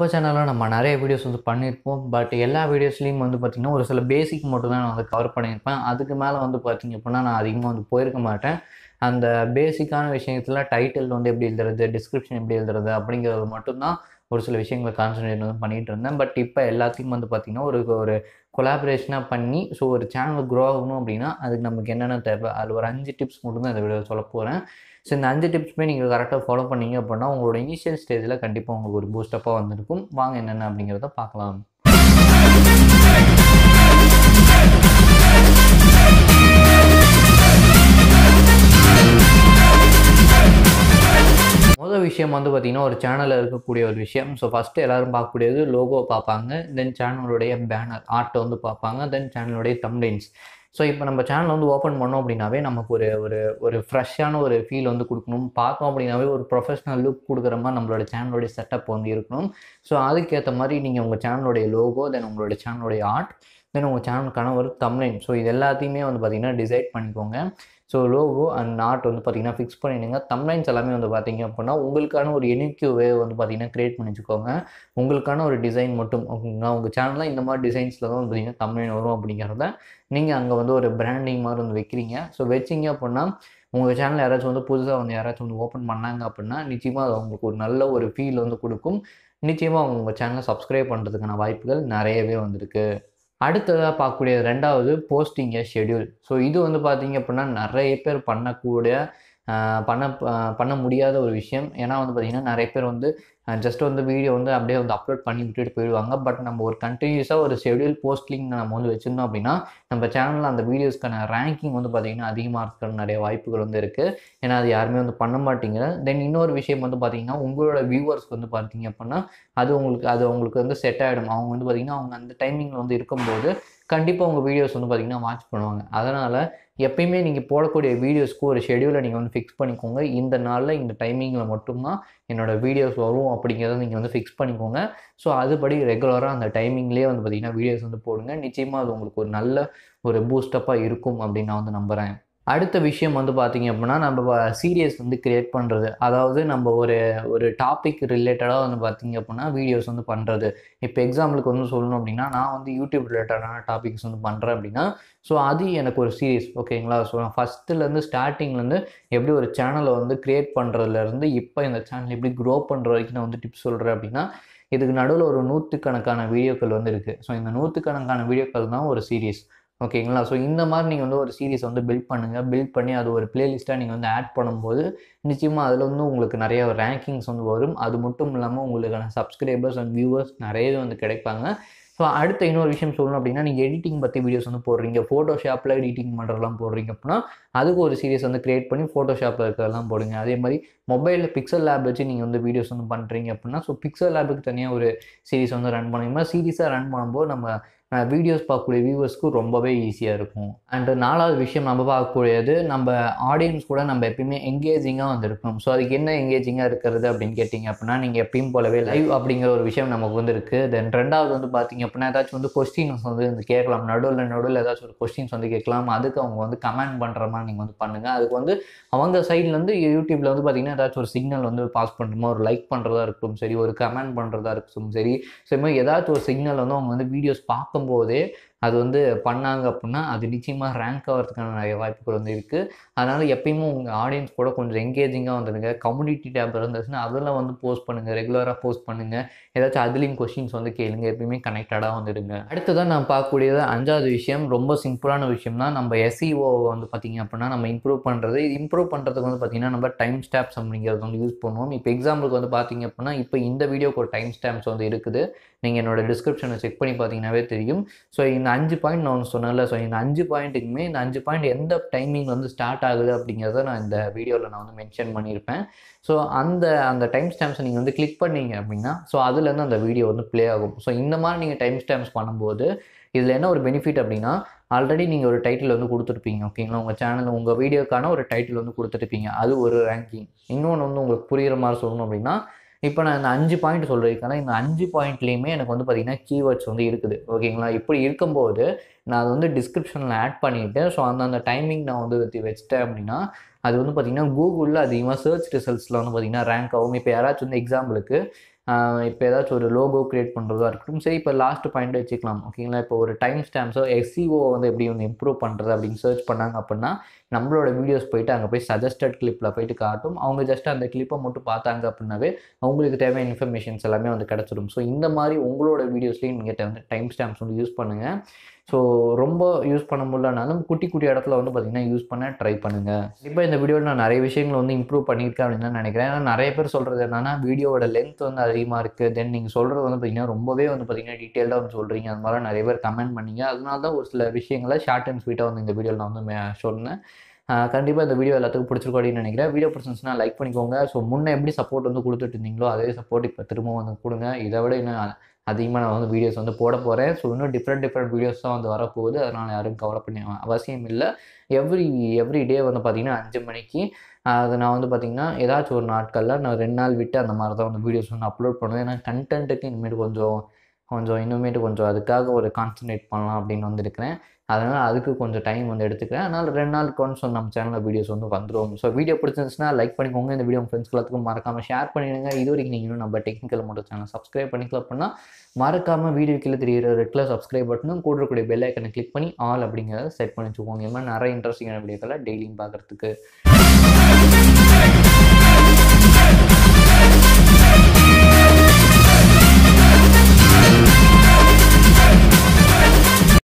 நம்ம சேனலில் நம்ம நிறைய வீடியோஸ் வந்து பண்ணியிருப்போம் பட் எல்லா வீடியோஸ்லேயும் வந்து பார்த்திங்கன்னா ஒரு சில பேசிக் மட்டும் தான் நான் வந்து கவர் பண்ணியிருப்பேன் அதுக்கு மேலே வந்து பார்த்திங்க அப்படின்னா நான் அதிகமாக வந்து போயிருக்க மாட்டேன் அந்த பேசிக்கான விஷயத்தில் டைட்டில் வந்து எப்படி எழுதுறது டிஸ்கிரிப்ஷன் எப்படி எழுதுறது அப்படிங்கிறது மட்டும்தான் ஒரு சில விஷயங்களை கான்சன்ட்ரேட் வந்து பண்ணிகிட்டு இருந்தேன் பட் இப்போ எல்லாத்தையும் வந்து பார்த்திங்கன்னா ஒரு ஒரு கொலாபரேஷனாக பண்ணி ஸோ ஒரு சேனல் க்ரோ ஆகணும் அப்படின்னா அதுக்கு நமக்கு என்னென்ன தேவை அதில் ஒரு அஞ்சு டிப்ஸ் மட்டும் தான் இந்த வீடியோ சொல்ல போகிறேன் ஸோ இந்த அஞ்சு டிப்ஸுமே நீங்கள் கரெக்டாக ஃபாலோ பண்ணீங்க அப்படின்னா உங்களோட இனிஷியல் ஸ்டேஜில் கண்டிப்பாக உங்களுக்கு ஒரு பூஸ்டப்பாக வந்திருக்கும் வாங்க என்னென்ன அப்படிங்கிறத பார்க்கலாம் முதல் விஷயம் வந்து பார்த்திங்கன்னா ஒரு சேனலில் இருக்கக்கூடிய ஒரு விஷயம் ஸோ ஃபஸ்ட்டு எல்லோரும் பார்க்கக்கூடியது லோகோ பார்ப்பாங்க தென் சேனலுடைய பேனர் ஆர்ட்டை வந்து பார்ப்பாங்க தென் சேனலுடைய தம்டைன்ஸ் ஸோ இப்போ நம்ம சேனல் வந்து ஓப்பன் பண்ணோம் அப்படின்னாவே நமக்கு ஒரு ஒரு ஒரு ஃப்ரெஷ்ஷான ஒரு ஃபீல் வந்து கொடுக்கணும் பார்த்தோம் அப்படின்னாவே ஒரு ப்ரொஃபஷனல் லுக் கொடுக்குற மாதிரி நம்மளோட சேனலோடைய செட்டப் வந்து இருக்கணும் ஸோ அதுக்கேற்ற மாதிரி நீங்கள் உங்கள் சேனலுடைய லோகோ தென் உங்களுடைய சேனலுடைய ஆர்ட் தென் உங்கள் சேனலுக்கான ஒரு தம்லைன் ஸோ இது எல்லாத்தையுமே வந்து பார்த்திங்கன்னா டிசைட் பண்ணிக்கோங்க ஸோ லோகோ அண்ட் ஆர்ட் வந்து பார்த்திங்கன்னா ஃபிக்ஸ் பண்ணிடுங்க தம்லைன்ஸ் எல்லாமே வந்து பார்த்திங்க அப்படின்னா உங்களுக்கான ஒரு எனிக்யூ வே வந்து பார்த்திங்கன்னா க்ரியேட் பண்ணி வச்சுக்கோங்க உங்களுக்கான ஒரு டிசைன் மட்டும் ஓகேங்களா உங்கள் சேனலில் இந்த மாதிரி டிசைன்ஸில் தான் வந்து பார்த்திங்கன்னா தம்லைன் வரும் அப்படிங்கிறத நீங்கள் அங்கே வந்து ஒரு பிராண்டிங் மாதிரி வந்து வைக்கிறீங்க ஸோ வச்சிங்க அப்படின்னா உங்கள் சேனல் யாராச்சும் வந்து புதுசாக வந்து யாராச்சும் வந்து ஓப்பன் பண்ணாங்க அப்படின்னா நிச்சயமாக அது அவங்களுக்கு ஒரு நல்ல ஒரு ஃபீல் வந்து கொடுக்கும் நிச்சயமாக அவங்க உங்கள் சேனலை சப்ஸ்கிரைப் பண்ணுறதுக்கான வாய்ப்புகள் நிறையவே வந்திருக்கு அடுத்ததாக பார்க்கக்கூடிய ரெண்டாவது போஸ்டிங் ஷெடியூல் ஸோ இது வந்து பார்த்திங்க அப்படின்னா நிறைய பேர் பண்ணக்கூடிய பண்ண பண்ண முடியாத ஒரு விஷயம் ஏன்னா வந்து பார்த்திங்கன்னா நிறைய பேர் வந்து ஜஸ்ட் வந்து வீடியோ வந்து அப்படியே வந்து அப்லோட் பண்ணி விட்டுட்டு போயிடுவாங்க பட் நம்ம ஒரு கண்டினியூஸாக ஒரு ஷெடியூல் போஸ்ட்லிங் நம்ம வந்து வச்சுருந்தோம் அப்படின்னா நம்ம சேனலில் அந்த வீடியோஸ்க்கான ரேங்கிங் வந்து பார்த்திங்கன்னா அதிகமாக இருக்கிற நிறைய வாய்ப்புகள் வந்து இருக்குது ஏன்னா அது யாருமே வந்து பண்ண மாட்டேங்கிற தென் இன்னொரு விஷயம் வந்து பார்த்திங்கன்னா உங்களோட வியூவர்ஸ்க்கு வந்து பார்த்திங்க அப்படின்னா அது உங்களுக்கு அது உங்களுக்கு வந்து செட் ஆகிடும் அவங்க வந்து பார்த்திங்கன்னா அவங்க அந்த டைமிங்கில் வந்து இருக்கும்போது கண்டிப்பாக உங்கள் வீடியோஸ் வந்து பார்த்திங்கன்னா வாட்ச் பண்ணுவாங்க அதனால் எப்பயுமே நீங்கள் போடக்கூடிய வீடியோஸ்க்கு ஒரு ஷெடியூலை நீங்கள் வந்து ஃபிக்ஸ் பண்ணிக்கோங்க இந்த நாளில் இந்த டைமிங்கில் மட்டும்தான் என்னோடய வீடியோஸ் வரும் அப்படிங்கிறத நீங்கள் வந்து ஃபிக்ஸ் பண்ணிக்கோங்க ஸோ அதுபடி ரெகுலராக அந்த டைமிங்லேயே வந்து பார்த்திங்கன்னா வீடியோஸ் வந்து போடுங்க நிச்சயமாக அது உங்களுக்கு ஒரு நல்ல ஒரு பூஸ்டப்பாக இருக்கும் அப்படின்னு நான் வந்து நம்புகிறேன் அடுத்த விஷயம் வந்து பார்த்திங்க அப்படின்னா நம்ம சீரியஸ் வந்து க்ரியேட் பண்ணுறது அதாவது நம்ம ஒரு ஒரு டாபிக் ரிலேட்டடாக வந்து பார்த்திங்க அப்படின்னா வீடியோஸ் வந்து பண்ணுறது இப்போ எக்ஸாம்பிளுக்கு வந்து சொல்லணும் அப்படின்னா நான் வந்து யூடியூப் ரிலேட்டடான டாபிக்ஸ் வந்து பண்ணுறேன் அப்படின்னா ஸோ அது எனக்கு ஒரு சீரியஸ் ஓகேங்களா ஸோ நான் ஃபஸ்ட்டுலேருந்து ஸ்டார்டிங்லேருந்து எப்படி ஒரு சேனலை வந்து க்ரியேட் பண்ணுறதுலேருந்து இப்போ இந்த சேனல் எப்படி க்ரோ பண்ணுற வரைக்கும் நான் வந்து டிப்ஸ் சொல்கிறேன் அப்படின்னா இதுக்கு நடுவில் ஒரு நூற்றுக்கணக்கான வீடியோக்கள் வந்து இருக்குது ஸோ இந்த நூற்றுக்கணக்கான வீடியோக்கள் தான் ஒரு சீரியஸ் ஓகேங்களா ஸோ இந்த மாதிரி நீங்கள் வந்து ஒரு சீரிஸ் வந்து பில்ட் பண்ணுங்கள் பில்ட் பண்ணி அது ஒரு பிளேலிஸ்ட்டாக நீங்கள் வந்து ஆட் பண்ணும்போது நிச்சயமாக அதில் வந்து உங்களுக்கு நிறைய ரேங்கிங்ஸ் வந்து வரும் அது மட்டும் இல்லாமல் உங்களுக்கான சப்ஸ்கிரைபர்ஸ் அண்ட் வியூவர்ஸ் நிறையவே வந்து கிடைப்பாங்க ஸோ அடுத்த இன்னொரு விஷயம் சொல்லணும் அப்படின்னா நீங்கள் எடிட்டிங் பற்றி வீடியோஸ் வந்து போடுறீங்க ஃபோட்டோஷாப்பில் எடிட்டிங் பண்ணுறதெல்லாம் போடுறீங்க அப்படின்னா அதுக்கு ஒரு சீரியஸ் வந்து க்ரியேட் பண்ணி ஃபோட்டோஷாப்பில் இருக்கிறதெல்லாம் போடுங்க அதே மாதிரி மொபைலில் பிக்சல் லேப் வச்சு நீங்கள் வந்து வீடியோஸ் வந்து பண்ணுறீங்க அப்படின்னா ஸோ பிக்சல் லேபுக்கு தனியாக ஒரு சீரிஸ் வந்து ரன் பண்ணுவீங்க சீரியஸாக ரன் பண்ணும்போது நம்ம வீடியோஸ் பார்க்கக்கூடிய வியூவர்ஸ்க்கு ரொம்பவே ஈஸியாக இருக்கும் அண்டு நாலாவது விஷயம் நம்ம பார்க்கக்கூடியது நம்ம ஆடியன்ஸ் கூட நம்ம எப்பயுமே எங்கேஜிங்காக வந்து இருக்கணும் ஸோ அதுக்கு என்ன எங்கேஜிங்காக இருக்கிறது அப்படின்னு கேட்டிங்க அப்படின்னா நீங்கள் எப்பயும் போலவே லைவ் அப்படிங்கிற ஒரு விஷயம் நமக்கு வந்து இருக்குது தென் ரெண்டாவது வந்து பார்த்தீங்க அப்படின்னா ஏதாச்சும் வந்து கொஸ்டின்ஸ் வந்து வந்து கேட்கலாம் நடுவில் நடுவில் ஏதாச்சும் ஒரு கொஸ்டின்ஸ் வந்து கேட்கலாம் அதுக்கு அவங்க வந்து கமெண்ட் பண்ணுற மாதிரி நீங்கள் வந்து பண்ணுங்கள் அதுக்கு வந்து அவங்க சைட்லேருந்து யூடியூப்பில் வந்து பார்த்தீங்கன்னா ஏதாச்சும் ஒரு சிக்னல் வந்து பாஸ் பண்ணுறோமோ ஒரு லைக் பண்ணுறதா இருக்கட்டும் சரி ஒரு கமெண்ட் பண்ணுறதா இருக்கட்டும் சரி ஸோ இது மாதிரி ஏதாச்சும் ஒரு சிக்னல் வந்து அவங்க வந்து வீடியோஸ் பார்க்கும் போதே அது வந்து பண்ணாங்க அப்படின்னா அது நிச்சயமாக ரேங்க் ஆகிறதுக்கான நிறைய வாய்ப்புகள் வந்து இருக்குது அதனால் எப்பயுமே உங்கள் ஆடியன்ஸ் கூட கொஞ்சம் எங்கேஜிங்காக வந்துடுங்க கம்யூனிட்டி டேப் இருந்துச்சுன்னா அதில் வந்து போஸ்ட் பண்ணுங்கள் ரெகுலராக போஸ்ட் பண்ணுங்கள் ஏதாச்சும் அதுலேயும் கொஷின்ஸ் வந்து கேளுங்க எப்பயுமே கனெக்டடாக வந்துடுங்க அடுத்ததான் நான் பார்க்கக்கூடியது அஞ்சாவது விஷயம் ரொம்ப சிம்பிளான விஷயம் தான் நம்ம எஸ்இஓ வந்து பார்த்திங்க அப்படின்னா நம்ம இம்ப்ரூவ் பண்ணுறது இது இம்ப்ரூவ் பண்ணுறதுக்கு வந்து பார்த்திங்கன்னா நம்ம டைம் ஸ்டாப்ஸ் அப்படிங்கிறது வந்து யூஸ் பண்ணுவோம் இப்போ எக்ஸாம்பிளுக்கு வந்து பார்த்திங்க அப்படின்னா இப்போ இந்த வீடியோக்கு ஒரு டைம் ஸ்டாம்ப்ஸ் வந்து இருக்குது நீங்கள் என்னோடய டிஸ்கிரிப்ஷனை செக் பண்ணி பார்த்தீங்கன்னாவே தெரியும் ஸோ இந்த அஞ்சு பாயிண்ட் நான் ஒன்று சொன்னேன்ல ஸோ இந்த அஞ்சு பாயிண்ட்டுக்குமே இந்த அஞ்சு பாயிண்ட் எந்த டைமிங் வந்து ஸ்டார்ட் ஆகுது அப்படிங்கிறத நான் இந்த வீடியோவில் நான் வந்து மென்ஷன் பண்ணியிருப்பேன் ஸோ அந்த அந்த டைம் ஸ்டாம்ப்ஸை நீங்கள் வந்து கிளிக் பண்ணீங்க அப்படின்னா ஸோ அதுலேருந்து அந்த வீடியோ வந்து ப்ளே ஆகும் ஸோ இந்த மாதிரி நீங்கள் டைம் ஸ்டாம்ப்ஸ் பண்ணும்போது இதில் என்ன ஒரு பெனிஃபிட் அப்படின்னா ஆல்ரெடி நீங்கள் ஒரு டைட்டில் வந்து கொடுத்துருப்பீங்க ஓகேங்களா உங்கள் சேனல் உங்கள் வீடியோக்கான ஒரு டைட்டில் வந்து கொடுத்துருப்பீங்க அது ஒரு ரேங்கிங் இன்னொன்று வந்து உங்களுக்கு புரிகிற மாதிரி சொல்லணும் அப்படின்னா இப்போ நான் இந்த அஞ்சு பாயிண்ட் சொல்லியிருக்கேன் இந்த அஞ்சு பாயிண்ட்லேயுமே எனக்கு வந்து பார்த்திங்கன்னா கீவேர்ட்ஸ் வந்து இருக்குது ஓகேங்களா இப்படி இருக்கும்போது நான் அதை வந்து டிஸ்கிரிப்ஷனில் ஆட் பண்ணிவிட்டு ஸோ அந்த அந்த டைமிங் நான் வந்து வச்சு வச்சிட்டேன் அப்படின்னா அது வந்து பார்த்திங்கன்னா கூகுளில் அதிகமாக சர்ச் ரிசல்ட்ஸில் வந்து பார்த்திங்கன்னா ரேங்க் ஆகும் இப்போ யாராச்சும் வந்து எக்ஸாம்பிளுக்கு இப்போ ஏதாச்சும் ஒரு லோகோ க்ரியேட் பண்ணுறதா இருக்கட்டும் சரி இப்போ லாஸ்ட் பாயிண்ட் வச்சுக்கலாம் ஓகேங்களா இப்போ ஒரு டைம் ஸ்டாம்ப்ஸோ எஸ்சிஓ வந்து எப்படி வந்து இம்ப்ரூவ் பண்ணுறது அப்படின்னு சர்ச் பண்ணாங்க அப்படின்னா நம்மளோட வீடியோஸ் போயிட்டு அங்கே போய் சஜஸ்டட் கிளிப்பில் போயிட்டு காட்டும் அவங்க ஜஸ்ட் அந்த கிளிப்பை மட்டும் பார்த்தாங்க அப்படின்னாவே அவங்களுக்கு தேவையான இன்ஃபர்மேஷன்ஸ் எல்லாமே வந்து கிடச்சிடும் ஸோ இந்த மாதிரி உங்களோட வீடியோஸ்லேயும் நீங்கள் வந்து டைம் ஸ்டாம்ப்ஸ் வந்து யூஸ் பண்ணுங்கள் ஸோ ரொம்ப யூஸ் பண்ண முடியலனாலும் குட்டி குட்டி இடத்துல வந்து பார்த்திங்கன்னா யூஸ் பண்ண ட்ரை பண்ணுங்கள் இப்போ இந்த வீடியோவில் நான் நிறைய விஷயங்கள் வந்து இம்ப்ரூவ் பண்ணியிருக்கேன் அப்படின்னு தான் நினைக்கிறேன் ஏன்னா நிறைய பேர் சொல்கிறது என்னன்னா வீடியோவோட லென்த் வந்து அதிகமாக இருக்குது தென் நீங்கள் சொல்கிறது வந்து பார்த்திங்கன்னா ரொம்பவே வந்து பார்த்திங்கன்னா டீட்டெயில்டாக வந்து சொல்கிறீங்க அது மாதிரி நிறைய பேர் கமெண்ட் பண்ணீங்க அதனால தான் ஒரு சில விஷயங்களை ஷார்ட் அண்ட் ஸ்வீட்டாக வந்து இந்த வீடியோவில் நான் வந்து மே- சொன்னேன் கண்டிப்பாக இந்த வீடியோ எல்லாத்துக்கும் பிடிச்சிருக்கும் அப்படின்னு நினைக்கிறேன் வீடியோ பிடிச்சிருந்துச்சுன்னா லைக் பண்ணிக்கோங்க ஸோ முன்னே எப்படி சப்போர்ட் வந்து கொடுத்துட்டு இருந்தீங்களோ அதே சப்போர்ட் இப்போ திரும்ப வந்து கொடுங்க இதை விட இன்னும் அதிகமாக நான் வந்து வீடியோஸ் வந்து போட போகிறேன் ஸோ இன்னும் டிஃப்ரெண்ட் டிஃப்ரெண்ட் வீடியோஸ் தான் வந்து வரப்போகுது அதனால் யாரும் கவலை பண்ண அவசியம் இல்லை எவ்ரி எவ்ரி டே வந்து பார்த்திங்கன்னா அஞ்சு மணிக்கு அது நான் வந்து பார்த்திங்கன்னா ஏதாச்சும் ஒரு நாட்களில் நான் ரெண்டு நாள் விட்டு அந்த மாதிரி தான் வந்து வீடியோஸ் வந்து அப்லோட் பண்ணுவேன் ஏன்னா கண்டென்ட்டுக்கு இனிமேட்டு கொஞ்சம் கொஞ்சம் இன்னுமேட்டு கொஞ்சம் அதுக்காக ஒரு கான்சன்ட்ரேட் பண்ணலாம் அப்படின்னு வந்திருக்கிறேன் அதனால் அதுக்கு கொஞ்சம் டைம் வந்து எடுத்துக்கிறேன் அதனால் ரெண்டு நாளுக்கு கொஞ்சம் நம்ம சேனலில் வீடியோஸ் வந்து வந்துடும் ஸோ வீடியோ பிடிச்சிருந்துச்சுன்னா லைக் பண்ணிக்கோங்க இந்த வீடியோ ஃப்ரெண்ட்ஸ் எல்லாத்துக்கும் மறக்காமல் ஷேர் பண்ணிடுங்க இது வரைக்கும் நீங்கள் இன்னும் நம்ம டெக்னிக்கல் மட்டும் சேனல் சப்ஸ்கிரைப் பண்ணிக்கலாம் அப்படின்னா மறக்காமல் வீடியோ கீழே தெரியுற ரெட்டில் சப்ஸ்கிரைப் பட்டனும் கூட இருக்கக்கூடிய பெல் ஐக்கனை கிளிக் பண்ணி ஆல் அப்படிங்கிறத செட் பண்ணி வச்சுக்கோங்க இந்த மாதிரி நிறைய இன்ட்ரெஸ்டிங்கான வீடியோக்களை டெய்லியும் பார்க்குறதுக்கு